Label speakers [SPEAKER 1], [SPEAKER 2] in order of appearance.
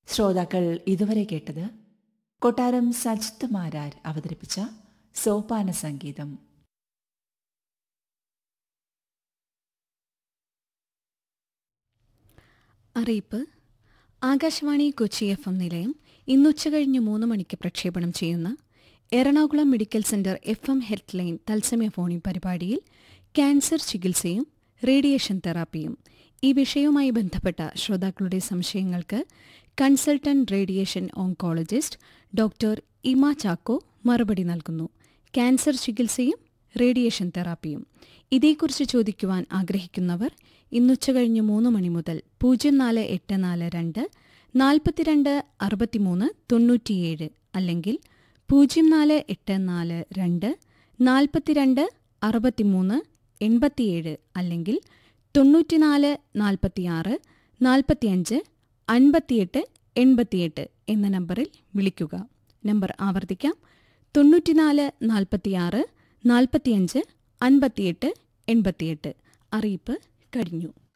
[SPEAKER 1] ശ്രോതാക്കൾ ഇതുവരെ കേട്ടത് കൊട്ടാരം സജിത്ത് മാരാർ അവതരിപ്പിച്ച സോപാന സംഗീതം
[SPEAKER 2] അറിയിപ്പ് ആകാശവാണി കൊച്ചി എഫ് എം നിലയം ഇന്ന് ഉച്ചകഴിഞ്ഞ് മൂന്ന് മണിക്ക് പ്രക്ഷേപണം ചെയ്യുന്ന Ernakulam medical centre F M health line തത്സമയ ഫോണിംഗ് പരിപാടിയിൽ ക്യാൻസർ ചികിത്സയും റേഡിയേഷൻ തെറാപ്പിയും ഈ വിഷയവുമായി ബന്ധപ്പെട്ട ശ്രോതാക്കളുടെ സംശയങ്ങൾക്ക് consultant radiation oncologist doctor Ima Chacko മറുപടി നൽകുന്നു ക്യാൻസർ ചികിത്സയും റേഡിയേഷൻ തെറാപ്പിയും ഇതേക്കുറിച്ച് ചോദിക്കുവാൻ ആഗ്രഹിക്കുന്നവർ ഇന്നുച്ചകഴിഞ്ഞ് മൂന്ന് മണി മുതൽ പൂജ്യം നാല് എട്ട് നാല് രണ്ട് നാൽപ്പത്തിരണ്ട് അറുപത്തിമൂന്ന് തൊണ്ണൂറ്റിയേഴ് അല്ലെങ്കിൽ പൂജ്യം നാല് എട്ട് നാല് രണ്ട് നാൽപ്പത്തിരണ്ട് അറുപത്തിമൂന്ന് എൺപത്തിയേഴ് അല്ലെങ്കിൽ തൊണ്ണൂറ്റിനാല് നാൽപ്പത്തിയാറ് നാൽപ്പത്തിയഞ്ച് അൻപത്തിയെട്ട് എൺപത്തിയെട്ട് എന്ന നമ്പറിൽ വിളിക്കുക നമ്പർ ആവർത്തിക്കാം തൊണ്ണൂറ്റിനാല് നാൽപ്പത്തിയാറ് നാൽപ്പത്തിയഞ്ച് അൻപത്തിയെട്ട് എൺപത്തിയെട്ട് അറിയിപ്പ് കഴിഞ്ഞു